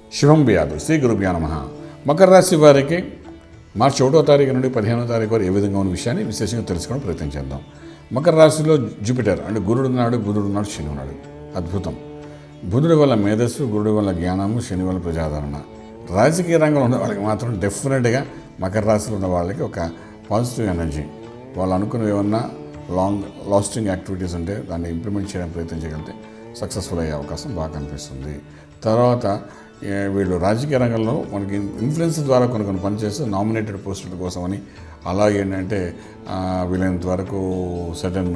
శుభం బియాదు శ్రీ గురుభ్యో నమ మకర రాశి వారికి మార్చి ఒకటో తారీఖు నుండి పదిహేనో తారీఖు వరకు ఏ విధంగా ఉన్న విషయాన్ని విశేషంగా తెలుసుకోవడం ప్రయత్నం చేద్దాం మకర రాశిలో జూపిటర్ అంటే గురుడు ఉన్నాడు బుధుడు ఉన్నాడు శని ఉన్నాడు అద్భుతం బుధుడి వల్ల మేధస్సు గురుడి వల్ల జ్ఞానము శని వల్ల ప్రజాదరణ రాజకీయ రంగంలో ఉన్న వాళ్ళకి మాత్రం డెఫినెట్గా మకర రాశిలో ఉన్న వాళ్ళకి ఒక పాజిటివ్ ఎనర్జీ వాళ్ళు అనుకున్నవి ఏమన్నా లాంగ్ లాస్టింగ్ యాక్టివిటీస్ ఉంటే దాన్ని ఇంప్లిమెంట్ చేయడానికి ప్రయత్నం చేయగలిగితే సక్సెస్ఫుల్ అయ్యే అవకాశం బాగా కనిపిస్తుంది తర్వాత ఏ, వీళ్ళు రాజకీయ రంగంలో మనకి ఇన్ఫ్లుయెన్స్ ద్వారా కొన్ని కొన్ని పనిచేస్తూ నామినేటెడ్ పోస్టుల కోసమని అలాగే ఏంటంటే ఆ, వీలైనంత వరకు సడన్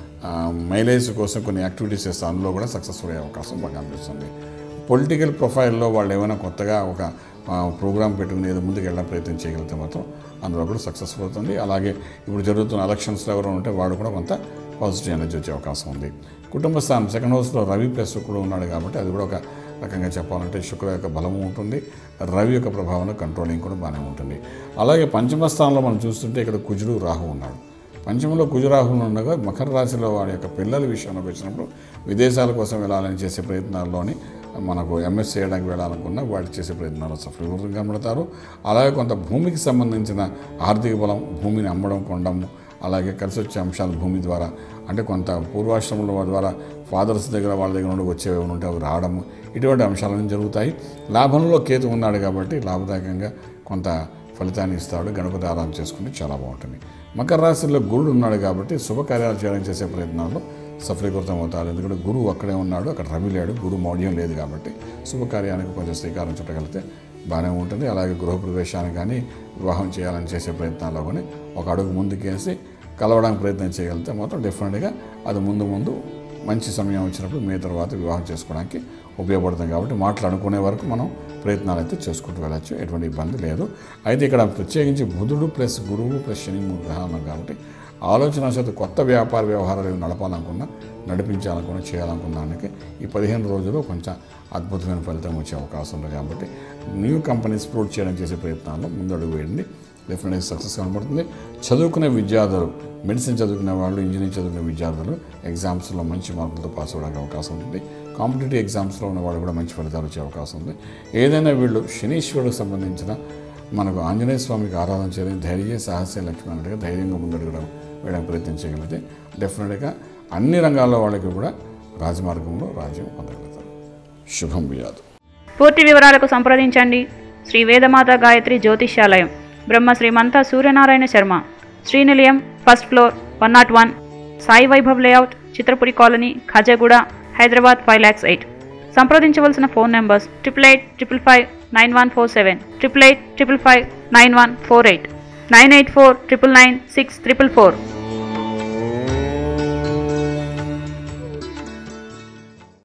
మైలేజ్ కోసం కొన్ని యాక్టివిటీస్ చేస్తే అందులో కూడా సక్సెస్ఫుల్ అయ్యే అవకాశం బాగా కనిపిస్తుంది పొలిటికల్ ప్రొఫైల్లో వాళ్ళు ఏమైనా కొత్తగా ఒక ప్రోగ్రామ్ పెట్టుకుని ఏదో ముందుకు వెళ్ళడం ప్రయత్నం చేయగలిగితే మాత్రం అందులో కూడా సక్సెస్ఫుల్ అవుతుంది అలాగే ఇప్పుడు జరుగుతున్న ఎలక్షన్స్లో ఎవరు ఉంటే వాడు కూడా కొంత పాజిటివ్ ఎనర్జీ వచ్చే అవకాశం ఉంది కుటుంబ స్థానం సెకండ్ హౌస్లో రవి ప్లస్ శుక్రుడు ఉన్నాడు కాబట్టి అది కూడా ఒక రకంగా చెప్పాలంటే శుక్రుడు యొక్క బలము ఉంటుంది రవి యొక్క ప్రభావం కంట్రోలింగ్ కూడా బాగానే ఉంటుంది అలాగే పంచమ స్థానంలో మనం చూస్తుంటే ఇక్కడ కుజుడు రాహు ఉన్నాడు పంచమంలో కుజరాహులు ఉండగా మకర రాశిలో వాడి యొక్క పిల్లల విషయంలోకి వచ్చినప్పుడు విదేశాల కోసం వెళ్ళాలని చేసే ప్రయత్నాల్లోని మనకు ఎంఎస్ చేయడానికి వెళ్ళాలనుకున్న వాటి చేసే ప్రయత్నాలు సఫలీకృతం కనబడతారు అలాగే కొంత భూమికి సంబంధించిన ఆర్థిక బలం భూమిని అమ్మడం కొనడం అలాగే కలిసి వచ్చే అంశాలు భూమి ద్వారా అంటే కొంత పూర్వాశ్రమంలో వారి ద్వారా ఫాదర్స్ దగ్గర వాళ్ళ దగ్గర నుండి వచ్చేవి ఏమైనా ఉంటే అవి రావడము ఇటువంటి అంశాలన్నీ జరుగుతాయి లాభంలో కేతు ఉన్నాడు కాబట్టి లాభదాయకంగా కొంత ఫలితాన్ని ఇస్తాడు గణపతి ఆరాధన చేసుకుంటే చాలా బాగుంటుంది మకర రాశిలో గురుడు ఉన్నాడు కాబట్టి శుభకార్యాలు చేయడానికి చేసే ప్రయత్నాల్లో సఫలీకృతం అవుతాడు ఎందుకంటే గురువు అక్కడే ఉన్నాడు అక్కడ రవి లేడు గురువు మౌఢ్యం లేదు కాబట్టి శుభకార్యానికి కొంచెం శ్రీకారం చుట్టగలిగితే బాగానే ఉంటుంది అలాగే గృహప్రవేశానికి కానీ వివాహం చేయాలని చేసే ప్రయత్నాల్లో కానీ ఒక అడుగు ముందుకేసి కలవడానికి ప్రయత్నం చేయగలిగితే మాత్రం డెఫినెట్గా అది ముందు ముందు మంచి సమయం వచ్చినప్పుడు మీ తర్వాత వివాహం చేసుకోవడానికి ఉపయోగపడుతుంది కాబట్టి మాట్లాడుకునే వరకు మనం ప్రయత్నాలు అయితే చేసుకుంటూ వెళ్ళచ్చు ఎటువంటి ఇబ్బంది లేదు అయితే ఇక్కడ ప్రత్యేకించి బుధుడు ప్లస్ గురువు ప్లస్ శని మూడు గ్రహాలు ఉన్నాయి కాబట్టి ఆలోచన శాతం కొత్త వ్యాపార వ్యవహారాలు ఏవి నడపాలనుకున్నా నడిపించాలనుకున్నా చేయాలనుకున్న దానికి ఈ పదిహేను రోజుల్లో కొంచెం అద్భుతమైన ఫలితం వచ్చే అవకాశం ఉంది కాబట్టి న్యూ కంపెనీస్ ప్రూట్ చేయడం చేసే ప్రయత్నాల్లో ముందడుగు వేయండి డెఫినెట్గా సక్సెస్ కనబడుతుంది చదువుకునే విద్యార్థులు మెడిసిన్ చదువుకునే వాళ్ళు ఇంజనీరింగ్ చదువుకునే విద్యార్థులు ఎగ్జామ్స్లో మంచి మార్కులతో పాస్ అవ్వడానికి అవకాశం ఉంటుంది కాంపిటేటివ్ ఎగ్జామ్స్లో ఉన్న వాళ్ళు కూడా మంచి ఫలితాలు వచ్చే అవకాశం ఉంది ఏదైనా వీళ్ళు శనీశ్వరుడికి సంబంధించిన మనకు ఆంజనేయ స్వామికి ఆరాధన చేయడం ధైర్య సాహస్య లక్ష్మి అన్నట్టుగా ధైర్యంగా ముందడుగడం వేయడానికి ప్రయత్నం చేయగలిగితే డెఫినెట్గా అన్ని రంగాల్లో వాళ్ళకి కూడా రాజమార్గంలో రాజ్యం పొందగలుగుతారు శుభం వ్యాధు పూర్తి వివరాలకు సంప్రదించండి శ్రీ వేదమాత గాయత్రి జ్యోతిష్యాలయం Brahma Srimantha Suryanarayana Sharma Srinilayam first floor one naught one Sai Vaibhav layout Chitrapuri colony Khajaguda Hyderabad five lakhs eight సంప్రదించవలసిన phone numbers triple eight triple five nine one four seven triple eight triple five nine one four eight nine eight four triple nine six triple four